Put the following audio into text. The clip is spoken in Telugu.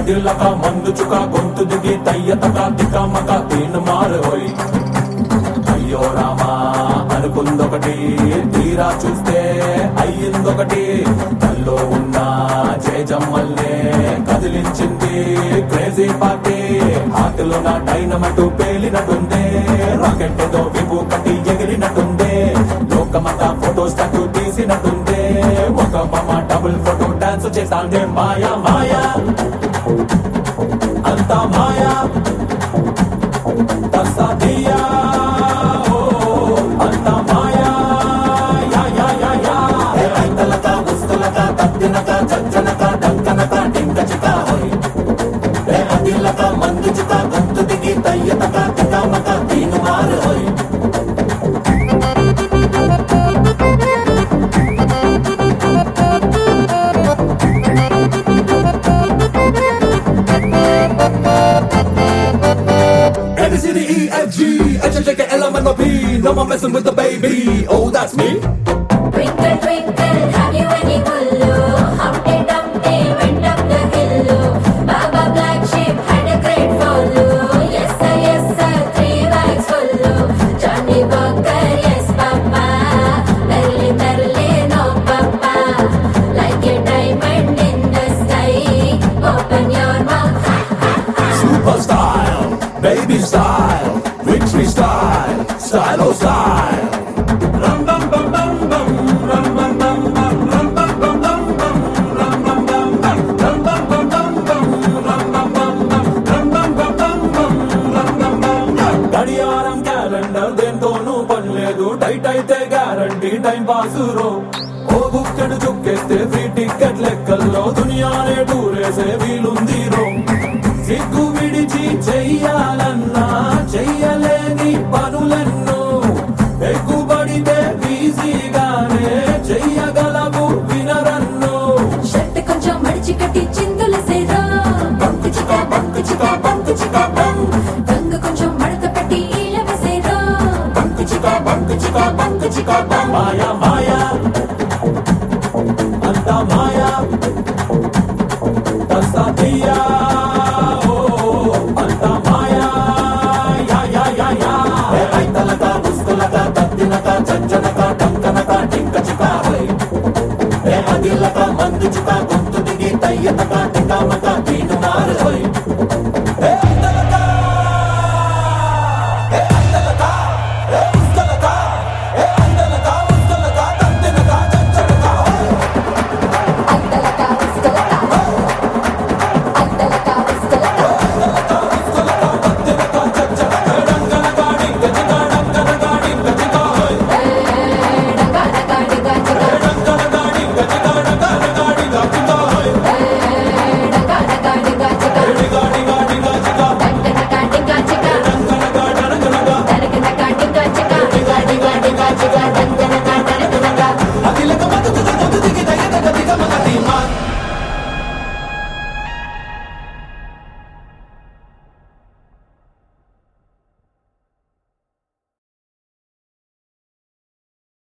కదిలక మందు చుక గొంతు దిగి తయ్యతక తికమక తీను మారోయ్ అయ్యో రామా అనుకుందొకటి తీరా చూస్తే అయ్యిందొకటి కల్లో ఉన్న చేజమ్మల్నే కదిలించింది క్రేజీ పార్టీ హార్ట్లో నా డైనమటు పేలినట్టుందే రాకెట్ ఏదో విపు కట్టి ఎగిరినట్టుందే లోకమంతా ఫోటో స్టాటు తీసినట్టుందే ఒక బొమ్మ డబుల్ ఫోటో డాన్స్ చేస్తాందే మాయా మాయా అంతా మాయా తస్సదియా ఓ అంతా మాయా యా యా యా యా ఏ ఐతలక ఉస్తలక తద్దినక చచ్చనక డంకనక డింకచిక హోయ్ ఏ అదిలక మందుచిక గంతు దిగి తయ్యతక తికమక తీను మారు హోయ్ A B C D E F G H I J K L M N O P No more messing with the baby Oh that's me Twinkle, twinkle, have you any hullu? Humpty Dumpty went up the hill. Baba Black Sheep had a great follow. Yes sir, yes sir, three bags full. Johnny Walker, yes papa. Merrily, merrily, no papa. Like a diamond in the sky. Open your mouth. Super style Baby style Victory style Style oh style Rum bum bum bum bum Rum bum bum bum Rum bum bum bum bum Rum bum bum bum Rum bum bum bum bum Rum bum bum bum Rum bum bum bum bum Rum bum bum bum గడియారం క్యాలెండర్ దేంతోనూ పనిలేదు టైట్ అయితే గ్యారంటీ టైం పాస్ రో ఓ బుక్కెడు చుక్కేస్తే ఫ్రీ టికెట్ లెక్కల్లో దునియానే టూరేసే వీలుంది రో సిగ్గు విడిచి చెయ్యాలన్నా చెయ్యలేని పనులెన్నో ఎక్కుబడితే ఈజీగానే చెయ్యగలవు వినరన్నో షర్ట్ కొంచెం మడిచి కట్టి చిందుల సేరా బంకు చిక బంకు చిక బంకు చిక బంక్ రంగు కొంచెం మడత పెట్టి ఈల వేసేరా బంకు చిక బంకు చిక బంకు చిక బంక్ మాయా మాయా అంతా మాయా తస్సదియా